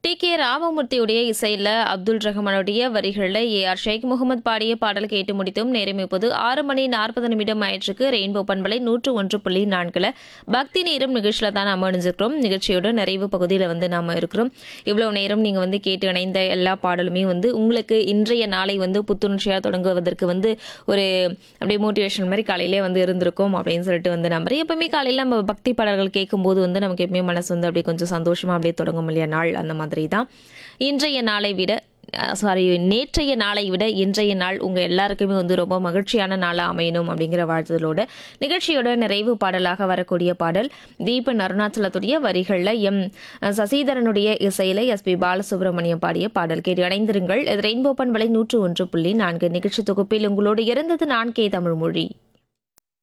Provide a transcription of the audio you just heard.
D K ராமமூர்த்தியுடைய இசையில் அப்துல் ரஹ்மானுடைய வரிகளில் ஏ ஆர் ஷேக் முகமது பாடிய பாடல் கேட்டு முடித்தும் நேரம் இப்போது ஆறு மணி நாற்பது நிமிடம் ஆயிற்றுக்கு ரெயின்போ பண்பலை நூற்று ஒன்று புள்ளி நான்கில் பக்தி நேரம் நிகழ்ச்சியில் தான் நம்ம அணிஞ்சிருக்கிறோம் நிகழ்ச்சியோட நிறைவு பகுதியில் வந்து நாம் இருக்கிறோம் இவ்வளோ நேரம் நீங்கள் வந்து கேட்டு இணைந்த எல்லா பாடலுமே வந்து உங்களுக்கு இன்றைய நாளை வந்து புத்துணர்ச்சியாக தொடங்குவதற்கு வந்து ஒரு அப்படியே மோட்டிவேஷன் மாதிரி காலையிலே வந்து இருந்திருக்கும் அப்படின்னு சொல்லிட்டு வந்து நம்புறேன் எப்பவுமே காலையில் நம்ம பக்தி பாடல்கள் கேட்கும்போது வந்து நமக்கு எப்பவுமே மனசு வந்து அப்படியே கொஞ்சம் சந்தோஷமாக அப்படியே தொடங்கும் இல்லையா நாள் அந்த மாதிரி தான் இன்றைய நாளை விட சாரி நேற்றைய நாளை விட இன்றைய நாள் உங்கள் எல்லாருக்குமே வந்து ரொம்ப மகிழ்ச்சியான நாளாக அமையணும் அப்படிங்கிற வாழ்த்துதலோட நிகழ்ச்சியோட நிறைவு பாடலாக வரக்கூடிய பாடல் தீபன் அருணாச்சலத்துடைய வரிகளில் எம் சசிதரனுடைய இசையில் எஸ்பி பாலசுப்ரமணியம் பாடிய பாடல் கேட்டு இணைந்திருங்கள் இது ரெயின்போ பண்பலை நூற்று ஒன்று புள்ளி நான்கு நிகழ்ச்சி தொகுப்பில் உங்களோடு இருந்தது நான் கே தமிழ்மொழி